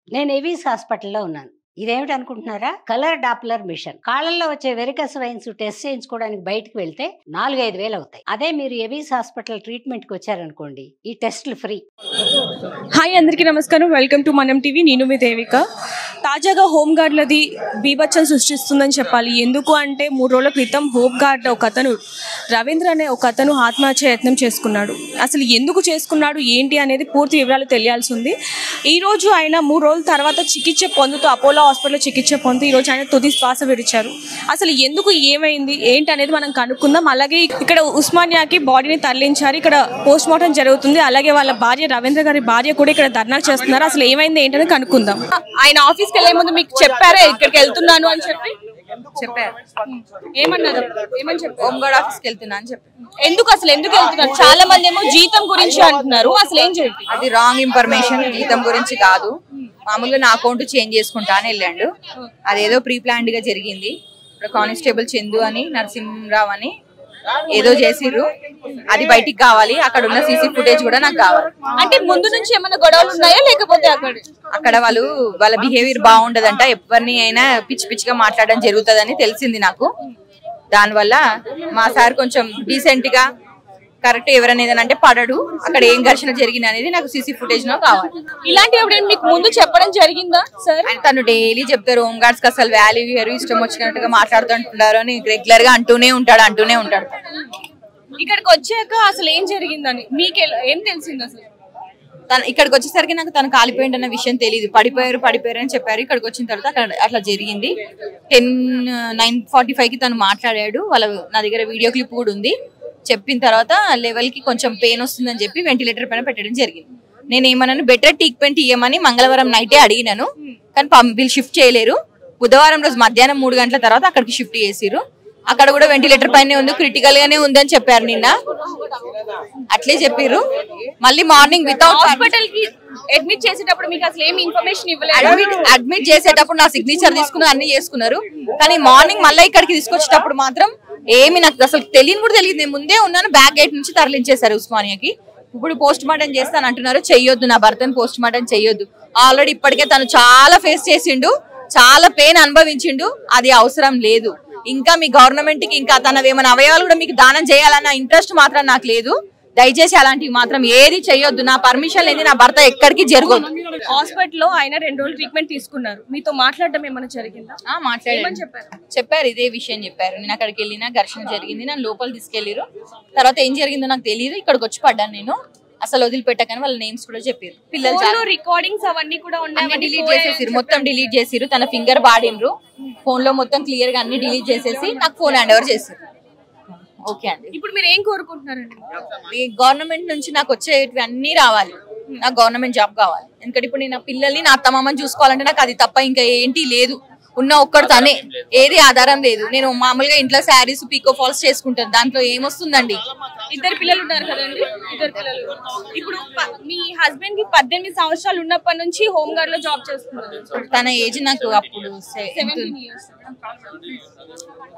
నేను ఎవిస్ హాస్పిటల్లో ఉన్నాను ఇదేమిటి అనుకుంటున్నారా కలర్ డాప్లర్ మిషన్ కాళ్ళల్లో వచ్చే వెరికస్ వైన్స్ టెస్ట్ చేయించుకోవడానికి బయటకు వెళ్తే నాలుగైదు వేలు అవుతాయి అదే మీరు ఎవిస్ హాస్పిటల్ ట్రీట్మెంట్ కి వచ్చారనుకోండి ఈ టెస్ట్లు ఫ్రీ హాయ్ అందరికీ నమస్కారం వెల్కమ్ టు మనం టీవీ నేను మీ దేవిక తాజాగా హోమ్ గార్డ్లది బీభత్సం సృష్టిస్తుందని చెప్పాలి ఎందుకు అంటే మూడు రోజుల క్రితం హోమ్ గార్డ్ ఒక అతను రవీంద్ర అనే ఒక అతను ఆత్మహత్య యత్నం చేసుకున్నాడు అసలు ఎందుకు చేసుకున్నాడు ఏంటి అనేది పూర్తి వివరాలు తెలియాల్సి ఉంది ఈ రోజు ఆయన మూడు రోజుల తర్వాత చికిత్స పొందుతూ అపోలో హాస్పిటల్లో చికిత్స పొందుతూ ఈ రోజు ఆయన తుది శ్వాస విడిచారు అసలు ఎందుకు ఏమైంది ఏంటి అనేది మనం కనుక్కుందాం అలాగే ఇక్కడ ఉస్మానియాకి బాడీని తరలించారు ఇక్కడ పోస్ట్ మార్టం జరుగుతుంది అలాగే వాళ్ళ భార్య రవీంద్ర గారి భార్య కూడా ఇక్కడ ధర్నా చేస్తున్నారు అసలు ఏమైంది ఏంటనేది కనుక్కుందాం ఆయన ఆఫీస్కి వెళ్లే ముందు మీకు చెప్పారా ఇక్కడికి వెళ్తున్నాను అని చెప్పి చెప్పారు ఏమన్నారు ఏమని చెప్పారు హోమ్ గార్డ్ ఆఫీస్కి వెళ్తున్నా అని చెప్పారు ఎందుకు అసలు ఎందుకు వెళ్తున్నారు చాలా మంది ఏమో జీతం గురించి అంటున్నారు అసలు ఏం చెప్పి అది రాంగ్ ఇన్ఫర్మేషన్ జీతం గురించి కాదు మామూలుగా నా అకౌంట్ చేంజ్ చేసుకుంటా అని వెళ్ళాడు అదేదో ప్రీ ప్లాన్డ్ గా జరిగింది ఇప్పుడు కానిస్టేబుల్ చందు అని నరసింహరావు అని ఏదో చేసిర్రు అది బయటికి కావాలి అక్కడ ఉన్న సీసీ ఫుటేజ్ కూడా నాకు కావాలి అంటే ముందు నుంచి ఏమైనా గొడవలు ఉన్నాయా లేకపోతే అక్కడ అక్కడ వాళ్ళు వాళ్ళ బిహేవియర్ బాగుండదంట ఎవరిని అయినా పిచ్చి పిచ్చిగా మాట్లాడడం జరుగుతుందని తెలిసింది నాకు దానివల్ల మా సార్ కొంచెం డీసెంట్ గా కరెక్ట్ ఎవరైనా ఏదైనా అంటే పడడు అక్కడ ఏం ఘర్షణ జరిగింది అనేది నాకు సీసీ ఫుటేజ్ లో కావాలి ఇలాంటి ఎప్పుడైనా మీకు ముందు చెప్పడం జరిగిందా సార్ అండ్ తను డైలీ చెప్తారు హోమ్ గార్డ్స్ కి అసలు వాల్యూ ఇవ్వరు ఇష్టం వచ్చినట్టుగా మాట్లాడుతుంటున్నారు అని రెగ్యులర్ గా అంటూనే ఉంటాడు అంటూనే ఉంటాడు ఇక్కడికి వచ్చాక అసలు ఏం జరిగిందని మీకు ఎలా- ఏం తెలిసింది అసలు తను ఇక్కడికి వచ్చేసరికి నాకు తను కాలిపోయింది అన్న విషయం తెలియదు పడిపోయారు పడిపోయారు అని చెప్పారు ఇక్కడికి వచ్చిన తర్వాత అక్కడ అట్లా జరిగింది టెన్ నైన్ ఫార్టీ ఫైవ్ కి తను మాట్లాడాడు వాళ్ళ నా దగ్గర వీడియో క్లిప్ కూడా ఉంది చెప్పిన తర్వాత లెవెల్ కి కొంచెం పెయిన్ వస్తుందని చెప్పి వెంటిలేటర్ పైన పెట్టడం జరిగింది నేను ఏమన్నాను బెటర్ ట్రీట్మెంట్ ఇవ్వమని మంగళవారం నైటే అడిగినాను కానీ పం- వీళ్ళు షిఫ్ట్ చేయలేరు బుధవారం రోజు మధ్యాహ్నం మూడు గంటల తర్వాత అక్కడికి షిఫ్ట్ చేసిరు అక్కడ కూడా వెంటిలేటర్ పైనే ఉంది క్రిటికల్ గానే ఉంది అని చెప్పారు నిన్న అట్లే చెప్పిర్రు మళ్ళీ మార్నింగ్ వితౌట్ హాస్పిటల్ కి అడ్మిట్ చేసేటప్పుడు మీకు అసలు ఏమి ఇన్ఫర్మేషన్ ఇవ్వలేదు అడ్మిట్ అడ్మిట్ చేసేటప్పుడు నా సిగ్నేచర్ తీసుకుని అన్ని చేసుకున్నారు కానీ మార్నింగ్ మళ్ళీ ఇక్కడికి తీసుకొచ్చేటప్పుడు మాత్రం ఏమి నాకు అసలు తెలియని కూడా తెలియదు నేను ముందే ఉన్నాను బ్యాక్ గేట్ నుంచి తరలించేశారు ఉస్మానియాకి ఇప్పుడు పోస్ట్ మార్టం చేస్తాను అంటున్నారు చెయ్యొద్దు నా భర్తను పోస్ట్ మార్టం చెయ్యొద్దు ఆల్రెడీ ఇప్పటికే తను చాలా ఫేస్ చేసిండు చాలా పెయిన్ అనుభవించిండు అది అవసరం లేదు ఇంకా మీ గవర్నమెంట్ కి ఇంకా తన ఏమైనా అవయవాలు కూడా మీకు దానం చేయాలన్న ఇంట్రెస్ట్ మాత్రం నాకు లేదు దయచేసి అలాంటివి మాత్రం ఏది చెయ్యొద్దు నా పర్మిషన్ లేని నా భర్త ఎక్కడికి జరగదు హాస్పిటల్లో ఆయన రెండు రోజులు ట్రీట్మెంట్ తీసుకున్నారు మీతో మాట్లాడడం ఏమైనా జరిగిందా ఆ, మాట్లాడాను ఏమని చెప్పారు చెప్పారు ఇదే విషయం చెప్పారు నేను అక్కడికి వెళ్ళినా ఘర్షణ జరిగింది నన్ను లోపల తీసుకెళ్ళిరు తర్వాత ఏం జరిగిందో నాకు తెలియదు ఇక్కడికి వచ్చి పడ్డాను నేను అసలు వదిలిపెట్టకని వాళ్ళ నేమ్స్ కూడా చెప్పారు పిల్లలు చాలా రికార్డింగ్స్ అవన్నీ కూడా ఉన్నాయి డిలీట్ చేసేసిరు మొత్తం డిలీట్ చేసిరు తన ఫింగర్ బాడిండ్రు ఫోన్ లో మొత్తం క్లియర్ గా అన్ని డిలీట్ చేసేసి నాకు ఫోన్ హ్యాండ్ ఓవర్ చేసారు ఓకే అండి ఇప్పుడు మీరు ఏం కోరుకుంటున్నారండి ఈ గవర్నమెంట్ నుంచి నాకు వచ్చేటివి అన్ని రావాలి నాకు గవర్నమెంట్ జాబ్ కావాలి ఎందుకంటే ఇప్పుడు నేను నా పిల్లల్ని నా అత్తమామని చూసుకోవాలంటే నాకు అది తప్ప ఇంకా ఏంటి లేదు ఉన్న ఒక్కడు తనే ఏది ఆధారం లేదు నేను మామూలుగా ఇంట్లో శారీస్ పీకో ఫాల్స్ చేసుకుంటాను దాంట్లో ఏమొస్తుందండి ఇద్దరు పిల్లలు ఉన్నారు కదండి ఇద్దరు పిల్లలు ఇప్పుడు ప- మీ హస్బెండ్ కి పద్దెనిమిది సంవత్సరాలు ఉన్నప్పటి నుంచి హోమ్ గార్డ్ లో జాబ్ చేస్తున్నారు తన ఏజ్ నాకు అప్పుడు సె- ఎంత సెవెంటీన్ ఇయర్స్